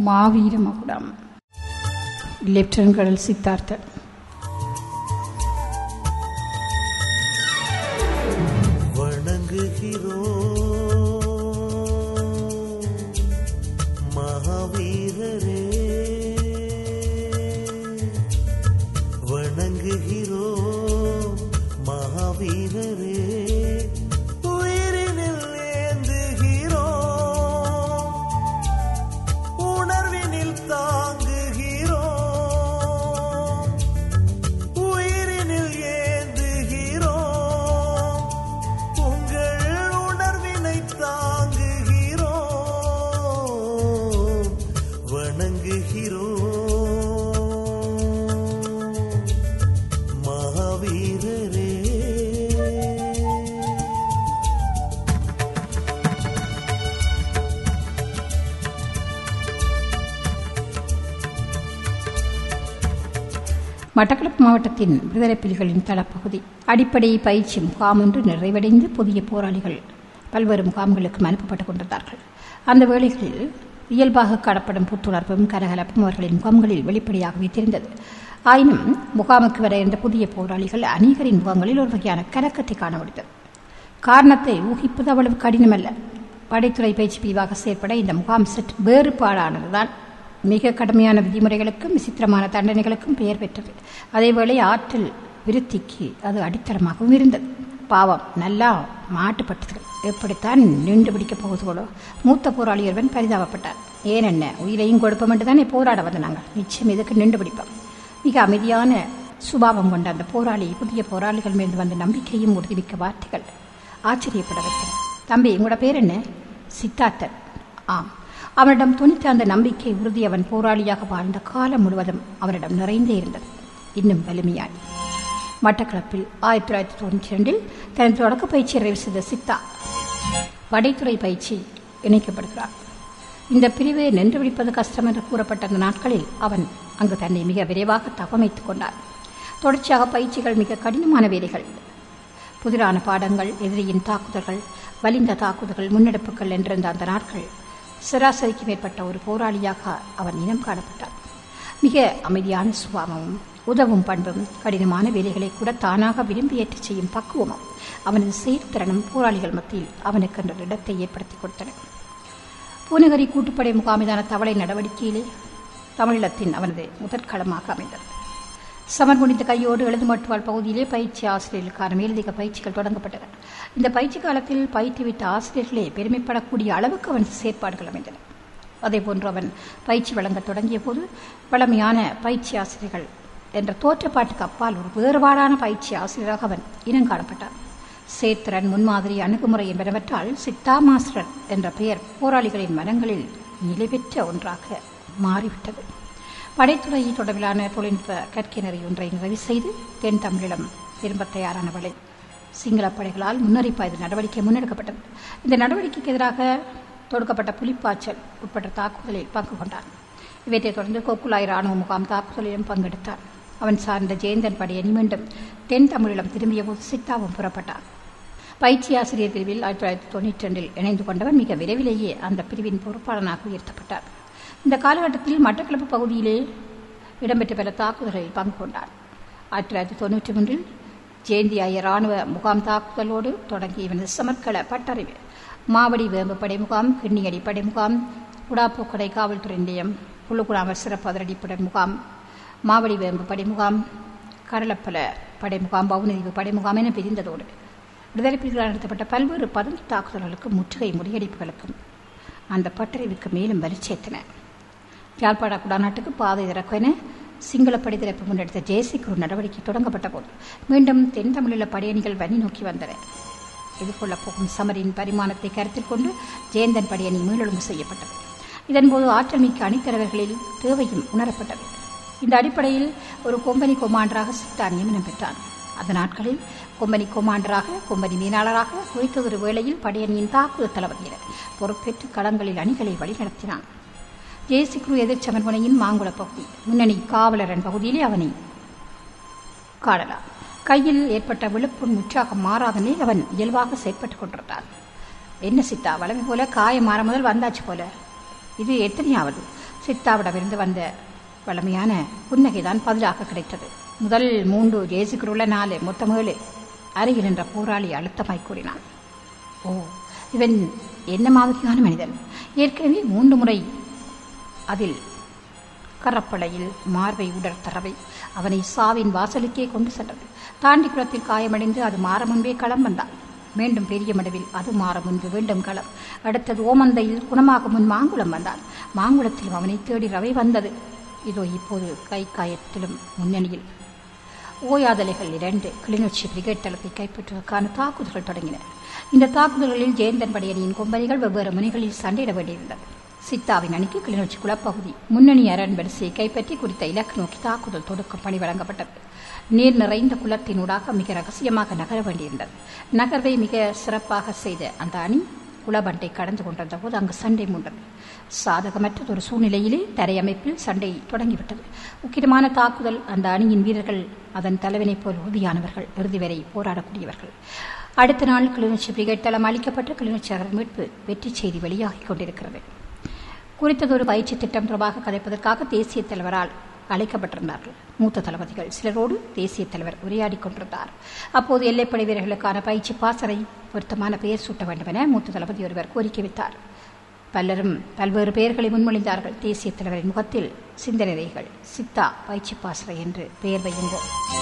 மாவீர மகுடம் lieutenant colonel Siddharthan வணங்குகிறோம் மகாவீரரே வணங்குகிறோம் மகாவீரரே உயிரினில் ஏந்துகிறோம் உணர்வினில் தாங்குகிறோம் உயிரினில் ஏந்துகிறோம் உங்கள் உணர்வினை தாங்குகிறோம் வணங்குகிறோம் மகாவீரரே மட்டக்களப்பு மாவட்டத்தின் விடுதலை புலிகளின் தளப்பகுதி அடிப்படை பயிற்சி முகாம் ஒன்று நிறைவடைந்து புதிய போராளிகள் பல்வேறு முகாம்களுக்கும் அனுப்பப்பட்டுக் கொண்டிருந்தார்கள் அந்த வேளைகளில் இயல்பாக காணப்படும் புத்துணர்வும் கரகலப்பும் அவர்களின் முகாம்களில் வெளிப்படையாகவே தெரிந்தது ஆயினும் முகாமுக்கு வர இருந்த புதிய போராளிகள் அநேகரின் முகாம்களில் ஒரு வகையான கலக்கத்தை காண முடிந்தது காரணத்தை ஊகிப்பது அவ்வளவு கடினமல்ல படைத்துறை பயிற்சி பிரிவாக செயற்பட இந்த முகாம் செட் வேறுபாடானதுதான் மிக கடுமையான விதிமுறைகளுக்கும் விசித்திரமான தண்டனைகளுக்கும் பெயர் பெற்றது அதேவேளை ஆற்றல் விருத்திக்கு அது அடித்தளமாகவும் இருந்தது பாவம் நல்லா மாட்டுப்பட்டது எப்படித்தான் நின்று பிடிக்கப் போகுதுகளோ மூத்த போராளி ஒருவன் பரிதாபப்பட்டார் ஏன் என்ன உயிரையும் கொடுப்போம் என்று தானே போராட வந்த நாங்கள் நிச்சயம் இதுக்கு நின்று பிடிப்போம் மிக அமைதியான சுபாவம் கொண்ட அந்த போராளி புதிய போராளிகள் மீது வந்த நம்பிக்கையும் உறுதிமிக்க வார்த்தைகள் ஆச்சரியப்பட வைத்தன தம்பி உங்களோட பேர் என்ன சித்தார்த்தன் ஆம் அவனிடம் துணித்த அந்த நம்பிக்கை உறுதி அவன் போராளியாக வாழ்ந்த காலம் முழுவதும் அவனிடம் நிறைந்தே இருந்தது இன்னும் வலிமையாய் மட்டக்களப்பில் ஆயிரத்தி தொள்ளாயிரத்தி தொண்ணூற்றி இரண்டில் தனது தொடக்க பயிற்சி நிறைவு செய்த சித்தா படைத்துறை பயிற்சி இணைக்கப்படுகிறார் இந்த பிரிவை நின்று பிடிப்பது கஷ்டம் என்று கூறப்பட்ட அந்த நாட்களில் அவன் அங்கு தன்னை மிக விரைவாக தகமைத்துக் கொண்டான் தொடர்ச்சியாக பயிற்சிகள் மிக கடினமான வேலைகள் புதிரான பாடங்கள் எதிரியின் தாக்குதல்கள் வலிந்த தாக்குதல்கள் முன்னெடுப்புகள் என்றிருந்த அந்த நாட்கள் சராசரிக்கு மேற்பட்ட ஒரு போராளியாக அவன் இனம் காணப்பட்டான் மிக அமைதியான சுபாவமும் உதவும் பண்பும் கடினமான வேலைகளை கூட தானாக விரும்பி ஏற்றுச் செய்யும் பக்குவமும் அவனது செயற்திறனும் போராளிகள் மத்தியில் அவனுக்கு என்ற இடத்தை ஏற்படுத்தி கொடுத்தன பூநகரி கூட்டுப்படை முகாமிதான தவளை நடவடிக்கையிலே தமிழீழத்தின் அவனது முதற்களமாக அமைந்தது சமர் முடிந்த கையோடு எழுதுமட்டுவாள் பகுதியிலே பயிற்சி ஆசிரியர்களுக்கான மேலதிக பயிற்சிகள் தொடங்கப்பட்டன இந்த பயிற்சி காலத்தில் பயிற்றுவித்த ஆசிரியர்களே பெருமைப்படக்கூடிய அளவுக்கு அவன் செயற்பாடுகள் அமைந்தன அதேபோன்று அவன் பயிற்சி வழங்கத் தொடங்கிய போது பழமையான பயிற்சி ஆசிரியர்கள் என்ற தோற்றப்பாட்டுக்கு அப்பால் ஒரு வேறுபாடான பயிற்சி ஆசிரியராக அவன் இனம் காணப்பட்டான் சேத்திரன் முன்மாதிரி அணுகுமுறை என்பனவற்றால் சித்தா மாஸ்டர் என்ற பெயர் போராளிகளின் மனங்களில் நிலைபெற்ற ஒன்றாக மாறிவிட்டது படைத்துறை தொடர்பிலான தொழில்நுட்ப கற்கை ஒன்றை நிறைவு செய்து தென் தமிழிடம் திரும்ப தயாரான வேளை சிங்கள படைகளால் முன்னறிப்பாய்வு நடவடிக்கை முன்னெடுக்கப்பட்டது இந்த நடவடிக்கைக்கு எதிராக தொடுக்கப்பட்ட புலிப்பாய்ச்சல் உட்பட்ட தாக்குதலில் பங்கு கொண்டான் இவற்றைத் தொடர்ந்து கோக்குலாய் ராணுவ முகாம் தாக்குதலிலும் பங்கெடுத்தான் அவன் சார்ந்த ஜெயந்தன் படையணி மீண்டும் தென் தமிழிடம் திரும்பிய போது சித்தாவும் புறப்பட்டான் பயிற்சி ஆசிரியர் பிரிவில் ஆயிரத்தி தொள்ளாயிரத்தி தொண்ணூற்றி ரெண்டில் இணைந்து கொண்டவன் மிக விரைவிலேயே அந்த பிரிவின் பொறுப்பாளனாக உயர்த்தப்பட்டார் இந்த காலகட்டத்தில் மட்டக்களப்பு பகுதியிலே இடம்பெற்ற பல தாக்குதல்களில் பங்கு கொண்டார் ஆயிரத்தி தொள்ளாயிரத்தி தொண்ணூற்றி மூன்றில் ஜெயந்தி ஐயர் ராணுவ முகாம் தாக்குதலோடு தொடங்கி இவனது சமர்க்கள பட்டறிவு மாவடி வேம்பு படை முகாம் கிண்ணியடி படை முகாம் குடாப்பூக்கடை காவல்துறை நிலையம் புல்லுகுடாமர் சிறப்பு அதிரடிப்படை முகாம் மாவடி வேம்பு படை முகாம் கரளப்பல படை முகாம் பவுனதீவு படை முகாம் என பிரிந்ததோடு விடுதலை புலிகளால் நடத்தப்பட்ட பல்வேறு பதுங்கு தாக்குதல்களுக்கும் முற்றுகை முறியடிப்புகளுக்கும் அந்த பட்டறிவுக்கு மேலும் வலிச்சேர்த்தன யாழ்ப்பாண குடாநாட்டுக்கு பாதை திறக்கும் என சிங்கள படைத்திறப்பு முன்னெடுத்த ஜெயசிகுரு நடவடிக்கை தொடங்கப்பட்ட போது மீண்டும் தென் தமிழீழ படையணிகள் வன்னி நோக்கி வந்தன எதிர்கொள்ளப் போகும் சமரின் பரிமாணத்தை கருத்தில் கொண்டு ஜெயந்தன் படையணி மீளொழுங்கு செய்யப்பட்டது இதன்போது ஆற்றல் மிக்க அணித்தலைவர்களில் தேவையும் உணரப்பட்டது இந்த அடிப்படையில் ஒரு கொம்பனி கொமாண்டராக சித்தா நியமனம் பெற்றான் அந்த நாட்களில் கொம்பனி கொமாண்டராக கொம்பனி மீனாளராக குறித்ததொரு வேளையில் படையணியின் தாக்குதல் தளபதியினர் பொறுப்பேற்று களங்களில் அணிகளை வழிநடத்தினான் ஜெயசிக்ரு எதிர்ச்சமர்முனையின் மாங்குள பகுதி முன்னணி காவலரன் பகுதியிலே அவனை காணலாம் கையில் ஏற்பட்ட விழுப்புண் உற்சாகம் மாறாத நிலையில் அவன் இயல்பாக செயற்பட்டுக் கொண்டிருந்தான் என்ன சித்தா வளமை போல காயம் மாற முதல் வந்தாச்சு போல இது எத்தனையாவது சித்தாவிடமிருந்து வந்த வளமையான புன்னகைதான் பதிலாக கிடைத்தது முதல் மூன்று ஜேசுக்குள்ள நாலு மொத்தம் ஏழு அருகில் நின்ற போராளி அழுத்தமாய் கூறினான் ஓ இவன் என்ன மாதிரியான மனிதன் ஏற்கனவே மூன்று முறை அதில் கரப்படையில் மார்பை உடற் தரவை அவனை சாவின் வாசலுக்கே கொண்டு சென்றது தாண்டி குளத்தில் காயமடைந்து அது மாற முன்பே களம் வந்தான் மீண்டும் பெரிய மடவில் அது மாற முன்பு மீண்டும் களம் அடுத்தது ஓமந்தையில் குணமாக முன் மாங்குளம் வந்தான் மாங்குளத்திலும் அவனை தேடி ரவை வந்தது இதோ இப்போது கை காயத்திலும் முன்னணியில் ஓயாதலைகள் இரண்டு கிளிநொச்சி பிரிகேட் தளத்தை கைப்பற்றுவதற்கான தாக்குதல்கள் தொடங்கின இந்த தாக்குதல்களில் ஜெயந்தன் படையணியின் கொம்பனிகள் வெவ்வேறு முனைகளில் சண்டையிட வேண்டியிருந்தது சித்தாவின் அணிக்கு கிளிநொச்சி குளப்பகுதி முன்னணி அரண் வரிசையை கைப்பற்றி குறித்த இலக்கு நோக்கி தாக்குதல் தொடுக்கும் பணி வழங்கப்பட்டது நீர் நிறைந்த குளத்தினூடாக மிக ரகசியமாக நகர வேண்டியிருந்தது நகர்வை மிக சிறப்பாக செய்த அந்த அணி குளபண்டை கடந்து கொண்டிருந்த போது அங்கு சண்டை மூண்டது சாதகமற்றதொரு சூழ்நிலையிலே தரையமைப்பில் சண்டை தொடங்கிவிட்டது உக்கிரமான தாக்குதல் அந்த அணியின் வீரர்கள் அதன் தலைவனைப் போல் உறுதியானவர்கள் இறுதி வரை போராடக்கூடியவர்கள் அடுத்த நாள் கிளிநொச்சி பிரிகேட் தளம் அளிக்கப்பட்ட கிளிநொச்சி நகர் மீட்பு வெற்றி செய்தி வெளியாகிக் கொண்டிருக்கிறது குறித்ததொரு பயிற்சி திட்டம் தொடர்பாக கதைப்பதற்காக தேசிய தலைவரால் அழைக்கப்பட்டிருந்தார்கள் மூத்த தளபதிகள் சிலரோடு தேசிய தலைவர் உரையாடிக் கொண்டிருந்தார் அப்போது எல்லைப்படை வீரர்களுக்கான பயிற்சி பாசறை பொருத்தமான பெயர் சூட்ட வேண்டும் என மூத்த தளபதி ஒருவர் கோரிக்கை வைத்தார் பலரும் பல்வேறு பெயர்களை முன்மொழிந்தார்கள் தேசிய தலைவரின் முகத்தில் சிந்தனைகள் சித்தா பயிற்சி பாசறை என்று பெயர் வையுங்கோ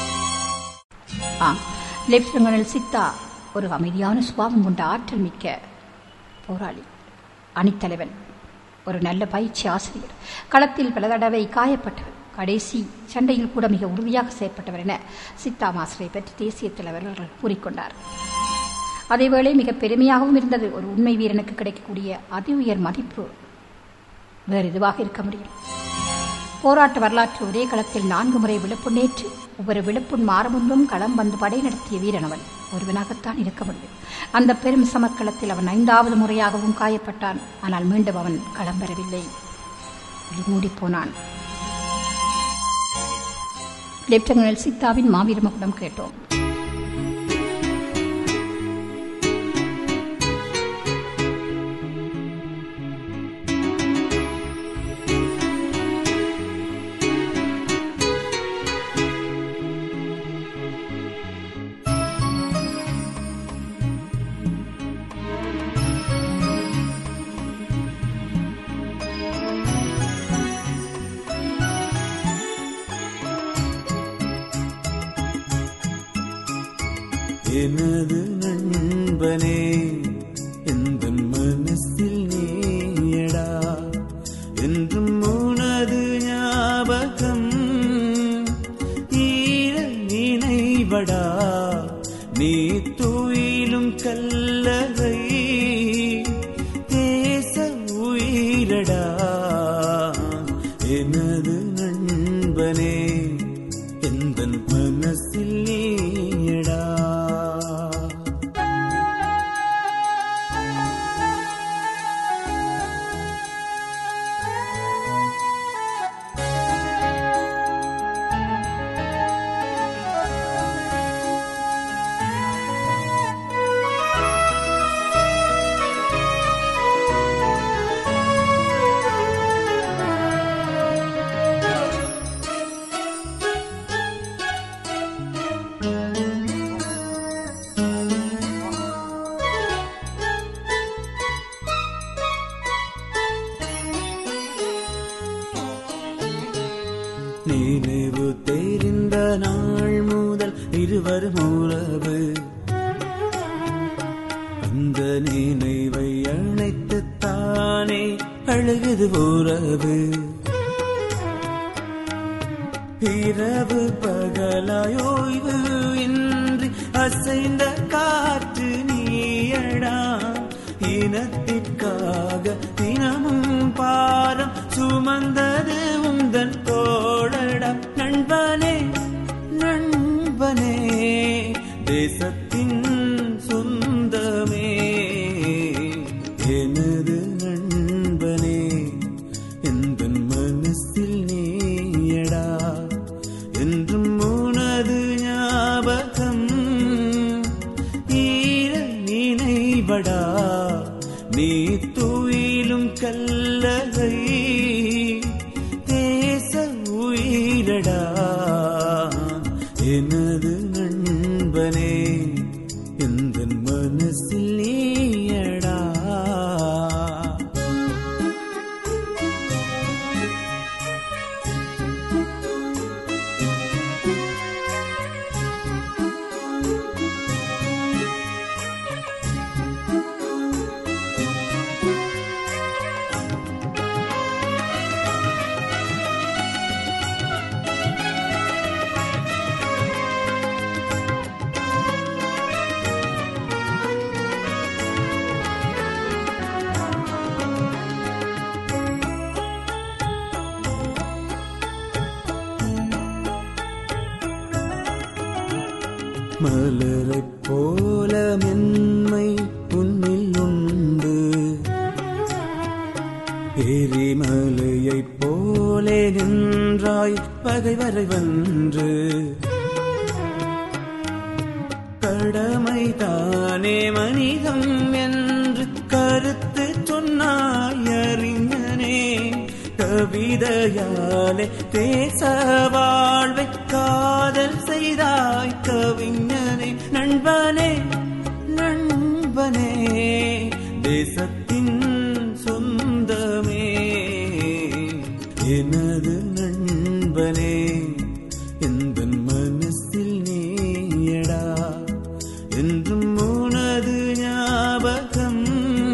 ஆம் லெப்டினல் சித்தா ஒரு அமைதியான சுபாவம் கொண்ட ஆற்றல் மிக்க போராளி அணித்தலைவன் ஒரு நல்ல பயிற்சி ஆசிரியர் களத்தில் பல தடவை காயப்பட்டவர் கடைசி சண்டையில் கூட மிக உறுதியாக செயற்பட்டவர் என சித்தா மாஸ்டரை பற்றி தேசிய தலைவர்கள் கூறிக்கொண்டார் அதேவேளை மிக பெருமையாகவும் இருந்தது ஒரு உண்மை வீரனுக்கு கிடைக்கக்கூடிய அதி உயர் மதிப்பு வேறு எதுவாக இருக்க முடியும் போராட்ட வரலாற்று ஒரே களத்தில் நான்கு முறை விழுப்புண்ணேற்று ஒவ்வொரு விழுப்புண் மாறமுன்றும் களம் வந்து படை நடத்திய வீரன் அவன் ஒருவனாகத்தான் இருக்க முடியும் அந்த பெரும் சமர்க்களத்தில் அவன் ஐந்தாவது முறையாகவும் காயப்பட்டான் ஆனால் மீண்டும் அவன் களம் பெறவில்லை மூடி போனான் லெப்டினல் சித்தாவின் மாவீர மகுடம் கேட்டோம் எனது நண்பனே எந்த மனசில் நீயடா என்றும் உனது ஞாபகம் ஈர நினைவடா நீ துயிலும் கல்லறை தேச உயிரடா எனது நண்பனே எந்த மனசில் நீயடா நினைவு தெரிந்த நாள் முதல் இருவரும் உறவு அந்த நினைவை அணைத்து தானே அழுகுது உறவு இரவு பகலாயோய்வு இன்றி அசைந்த காற்று நீயடா இனத்திற்காக தினமும் பாரம் சுமந்தது உந்தன் தோழடா நண்பனே நண்பனே தேசத்தின் சொந்தமே எனது நண்பனே எந்த மனசில் நீயடா என்றும் உனது ஞாபகம் ஈர நினைவடா நீ துயிலும் கல்லறை மலரைப் போல மென்மை உன்னில் உண்டு எரிமலையைப் போலே நின்றாய் பகைவரை வென்று கடமை தானே மனிதம் என்று கருத்து சொன்னாய் அறிஞனே கவிதையாலே தேச வாழ்வை காதல் செய்தாய் கவிஞனே நண்பனே நண்பனே தேசத்தின் சொந்தமே எனது நண்பனே எந்த மனசில் நீயடா என்றும் உனது ஞாபகம்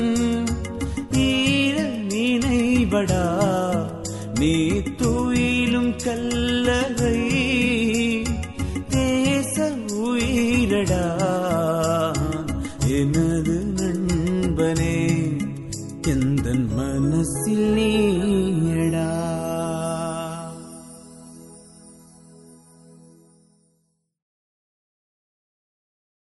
ஈர நினைவடா நீ துயிலும் கல்லகை தேச உயிரடா எனது நண்பனே எந்த மனசில் நீ